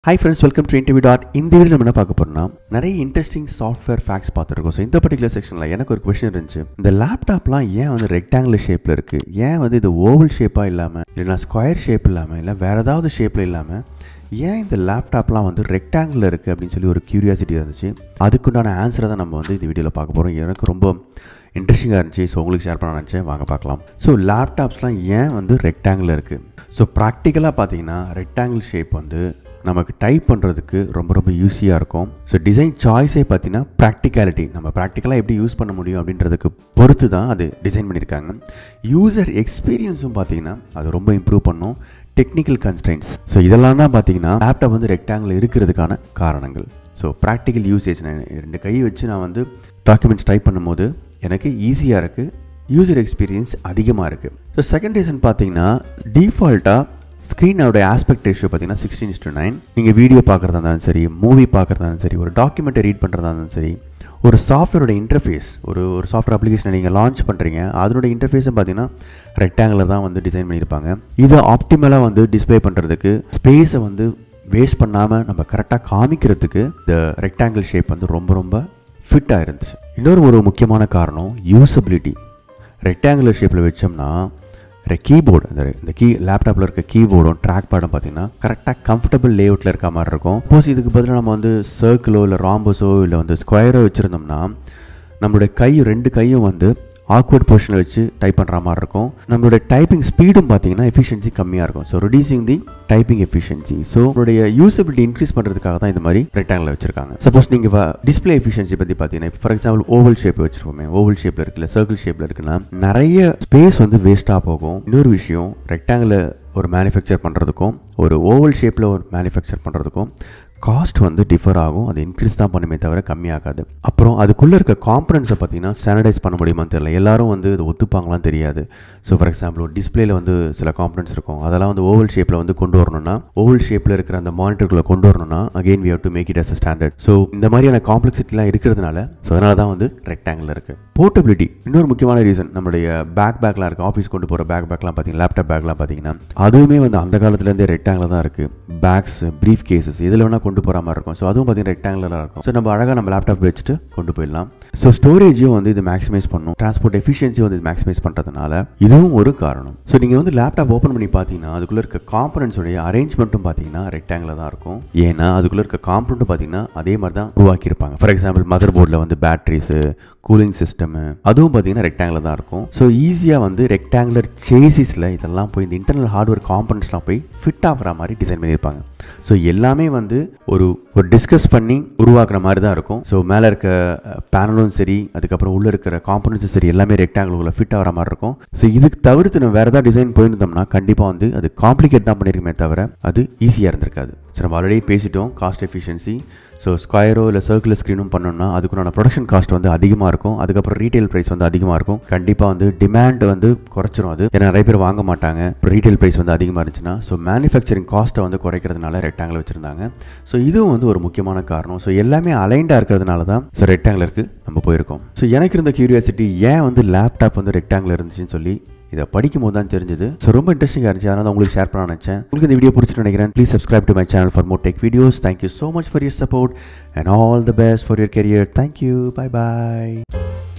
high friends welcome to interview dot இந்த video நம்ம என்ன பார்க்க போறோம்னா நிறைய இன்ட்ரெஸ்டிங் சாஃப்ட்வேர் ஃபேக்ட்ஸ் பார்த்துருக்கோம் ஸோ இந்த பர்டிகுலர் செக்ஷனில் எனக்கு ஒரு கொஸ்டின் இருந்துச்சு இந்த லேப்டாப்லாம் ஏன் வந்து ரெக்டாங்குலர் ஷேப்பில் இருக்குது ஏன் வந்து இது ஓவல் ஷேப்பாக இல்லாமல் இல்லைனா ஸ்கொயர் ஷேப் இல்லாமல் இல்லை வேறு ஏதாவது ஷேப்பில் இல்லாமல் ஏன் இந்த லேப்டாப்லாம் வந்து ரெக்டாங்கில் இருக்குது அப்படின்னு சொல்லி ஒரு க்யூரியாசிட்டி இருந்துச்சு அதுக்குண்டான ஆன்சரை தான் நம்ம வந்து இந்த வீடியோவில் பார்க்க போகிறோம் எனக்கு ரொம்ப இன்ட்ரெஸ்டிங்காக இருந்துச்சு ஸோ உங்களுக்கு ஷேர் பண்ண நினச்சேன் வாங்க பார்க்கலாம் ஸோ லேப்டாப்ஸ்லாம் ஏன் வந்து ரெக்டாங்கில் இருக்குது ஸோ ப்ராக்டிக்கலாக பார்த்தீங்கன்னா ரெக்டாங்கிள் ஷேப் வந்து நமக்கு டைப் பண்ணுறதுக்கு ரொம்ப ரொம்ப ஈஸியாக இருக்கும் ஸோ டிசைன் சாய்ஸே பார்த்தீங்கன்னா ப்ராக்டிகாலிட்டி நம்ம ப்ராக்டிக்கலாக எப்படி யூஸ் பண்ண முடியும் அப்படின்றதுக்கு பொறுத்து தான் அது டிசைன் பண்ணியிருக்காங்க யூசர் எக்ஸ்பீரியன்ஸும் பார்த்தீங்கன்னா அது ரொம்ப இம்ப்ரூவ் பண்ணும் டெக்னிக்கல் கன்ஸ்டன்ஸ் ஸோ இதெல்லாம் தான் பார்த்தீங்கன்னா லேப்டாப் வந்து ரெக்டாங்கில் இருக்கிறதுக்கான காரணங்கள் ஸோ ப்ராக்டிக்கல் யூசேஜ் நான் ரெண்டு கை வச்சு நான் வந்து டாக்குமெண்ட்ஸ் டைப் பண்ணும்போது எனக்கு ஈஸியாக இருக்குது யூசர் எக்ஸ்பீரியன்ஸ் அதிகமாக இருக்குது ஸோ செகண்ட் ரீசன் பார்த்தீங்கன்னா டிஃபால்ட்டாக ஸ்க்ரீனோட ஆஸ்பெக்ட் ரேஷியோ பார்த்தீங்கன்னா சிக்ஸ்டீன் இஸ்டு நைன் நீங்கள் வீடியோ பார்க்குறதா இருந்தாலும் சரி மூவி பார்க்குறதா இருந்தாலும் சரி ஒரு டாக்குமெண்ட்டை ரீட் பண்ணுறதா இருந்தாலும் சரி ஒரு சாஃப்ட்வேரோட இன்டர்ஃபேஸ் ஒரு ஒரு சாஃப்ட்வேர் அப்ளிகேஷனை நீங்கள் லான்ச் பண்ணுறீங்க அதனோட இன்டர்ஃபேஸும் பார்த்தீங்கன்னா ரெக்டாங்கில் தான் வந்து டிசைன் பண்ணியிருப்பாங்க இதை ஆப்டிமலாக வந்து டிஸ்பிளே பண்ணுறதுக்கு ஸ்பேஸை வந்து வேஸ்ட் பண்ணாமல் நம்ம கரெக்டாக காமிக்கிறதுக்கு இந்த ரெக்டாங்கிள் ஷேப் வந்து ரொம்ப ரொம்ப ஃபிட்டாக இருந்துச்சு இன்னொரு ஒரு முக்கியமான காரணம் யூசபிலிட்டி ரெக்டாங்குலர் ஷேப்பில் வச்சோம்னா கீபோர்டு அந்த இந்த கீ லேப்டாப்பில் இருக்க கீபோர்டும் ட்ராக் பேடும் பார்த்தீங்கன்னா கரெக்டாக கம்ஃபர்டபுள் லேஅவுட்டில் இருக்க மாதிரி இருக்கும் சப்போஸ் இதுக்கு பதிலாக நம்ம வந்து சர்க்கிளோ இல்லை ராம்பஸோ இல்லை வந்து ஸ்கொயரோ வச்சுருந்தோம்னா நம்மளுடைய கை ரெண்டு கையும் வந்து ஆக்வர்ட் பொசிஷனில் வச்சு டைப் பண்ணுற மாதிரி இருக்கும் நம்மளோட டைப்பிங் ஸ்பீடும் பார்த்தீங்கன்னா எஃபிஷியன்சி கம்மியாக இருக்கும் so reducing the typing efficiency so உங்களுடைய யூசபிலிட்டி இன்க்ரீஸ் பண்ணுறதுக்காக தான் இந்த மாதிரி ரெக்டாங்கில் வச்சிருக்காங்க சப்போஸ் நீங்கள் டிஸ்பிளே எஃபிஷியன்சி பற்றி பார்த்தீங்கன்னா ஃபார் எக்ஸாம்பிள் ஓவல் ஷேப் வச்சிருக்கோமே ஓவல் ஷேப்பில் இருக்குல்ல சர்க்கிள் ஷேப்பில் இருக்குன்னா நிறைய ஸ்பேஸ் வந்து வேஸ்ட்டாக போகும் இன்னொரு விஷயம் ரெக்டாங்கில் ஒரு மேனுஃபேக்சர் பண்ணுறதுக்கும் ஒரு ஓவல் ஷேப்பில் ஒரு மேனுஃபேக்சர் பண்ணுறதுக்கும் காஸ்ட் வந்து டிஃபர் ஆகும் அது இன்க்ரீஸ் தான் பண்ணுமே தவிர கம்மியாகாது அப்புறம் அதுக்குள்ளே இருக்க காம்பனன்ஸை பார்த்தீங்கன்னா ஸ்டாண்டர்டைஸ் பண்ண முடியுமான்னு தெரியல எல்லாரும் வந்து இது ஒத்துப்பாங்களாம் தெரியாது ஸோ ஃபார் எக்ஸாம்பிள் ஒரு டிஸ்பிளேல வந்து சில காம்பனன்ஸ் இருக்கும் அதெல்லாம் வந்து ஓவல் ஷேப்பில் வந்து கொண்டு வரணும்னா ஓவல் ஷேப்பில் இருக்கிற அந்த மானிட்டருக்குள்ளே கொண்டு வரணும்னா again we have to make it as a standard so இந்த மாதிரியான காம்ப்ளெக்சிட்டிலாம் இருக்கிறதுனால ஸோ அதனால தான் வந்து ரெக்டாங்கில் இருக்குது போர்ட்டபிலிட்டி இன்னொரு முக்கியமான ரீசன் நம்மளுடைய பேக் பேக்லாம் இருக்குது ஆஃபீஸ் கொண்டு போகிற பேக் பேக்லாம் பார்த்தீங்கன்னா லேப்டாப் பேக்லாம் பார்த்தீங்கன்னா அதுவுமே வந்து அந்த காலத்துலேருந்தே ரெக்டாங்கில் தான் இருக்குது பேக்ஸ் ப்ரீஃப் கேசஸ் இதில் வேணால் கொண்டு போகிற மாதிரி இருக்கும் ஸோ அதுவும் பார்த்தீங்கன்னா ரெக்டாங்குலராக இருக்கும் ஸோ நம்ம அழகாக நம்ம லேப்டாப் வச்சுட்டு கொண்டு போயிடலாம் ஸோ ஸ்டோரேஜையும் வந்து இது மேக்ஸிமைஸ் பண்ணும் டிரான்ஸ்போர்ட் எஃபிஷியன்சி வந்து இது மேக்ஸிமைஸ் பண்ணுறதுனால இதுவும் ஒரு காரணம் ஸோ நீங்கள் வந்து லேப்டாப் ஓப்பன் பண்ணி பார்த்தீங்கன்னா அதுக்குள்ளே இருக்க காம்பனன்ஸோடைய அரேஞ்ச்மெண்ட்டும் பார்த்தீங்கன்னா ரெக்டாங்கில் தான் இருக்கும் ஏன்னா அதுக்குள்ளே இருக்க காம்பனண்ட்டும் பார்த்தீங்கன்னா அதே மாதிரி தான் உருவாக்கியிருப்பாங்க ஃபார் எக்ஸாம்பிள் மதர் போர்டில் வந்து பேட்டரிஸு கூலிங் சிஸ்டமு அதுவும் பார்த்தீங்கன்னா ரெக்டாங்கில் தான் இருக்கும் ஸோ ஈஸியாக வந்து ரெக்டாங்குலர் சேசிஸில் இதெல்லாம் போய் இந்த இன்டர்னல் ஹார்ட்வேர் காம்பனன்ட்ஸ்லாம் போய் ஃபிட் ஆகிற மாதிரி டிசைன் பண்ணியிருப்பாங்க ஸோ எல்லாமே வந்து ஒரு ஒரு டிஸ்கஸ் பண்ணி உருவாக்குற மாதிரி தான் இருக்கும் ஸோ மேலே இருக்க பேனலும் சரி அதுக்கப்புறம் உள்ளே இருக்கிற காம்பனன்ஸும் சரி எல்லாமே ரெக்டாங்குலர் ஃபிட் ஆகிற மாதிரி இருக்கும் ஸோ இதுக்கு தவிர்த்து நம்ம வேறு ஏதாவது டிசைன் போயிருந்தோம்னா கண்டிப்பாக வந்து அது காம்ப்ளிகேட் தான் பண்ணியிருக்குமே தவிர அது ஈஸியாக இருந்திருக்காது ஸோ நம்ம ஆல்ரெடி பேசிட்டோம் காஸ்ட் எஃபிஷியன்சி ஸோ ஸ்கொயரோ இல்லை சர்க்குலர் ஸ்க்ரீனும் பண்ணோம்னா அதுக்குண்டான ப்ரொடக்ஷன் காஸ்ட் வந்து அதிகமாக இருக்கும் அதுக்கப்புறம் ரீட்டைல் ப்ரைஸ் வந்து அதிகமாக இருக்கும் கண்டிப்பாக வந்து டிமாண்ட் வந்து குறைச்சிரும் அது ஏன்னா நிறைய பேர் வாங்க மாட்டாங்க ரீட்டைல் ப்ரைஸ் வந்து அதிகமாக இருந்துச்சுன்னா ஸோ மேனுஃபேக்சரிங் காஸ்ட்டை வந்து குறைக்கிறதுனால ரெக்டாங்கில் வச்சுருந்தாங்க ஸோ இதுவும் வந்து ஒரு முக்கியமான காரணம் ஸோ எல்லாமே அலைண்டாக இருக்கிறதுனால தான் ஸோ ரெக்டாங்கிலருக்கு நம்ம போயிருக்கோம் ஸோ எனக்கு இருந்த கியூரியாசிட்டி ஏன் வந்து லேப்டாப் வந்து ரெக்டாங்கில் இருந்துச்சுன்னு சொல்லி இதை படிக்கும் போது தான் தெரிஞ்சது ஸோ ரொம்ப இன்ட்ரெஸ்டிங்காக இருந்துச்சு அதனால் உங்களுக்கு ஷேர் பண்ண நினச்சேன் உங்களுக்கு இந்த வீடியோ பிடிச்சிட்டு நினைக்கிறேன் please subscribe to my channel for more tech videos thank you so much for your support and all the best for your career thank you bye bye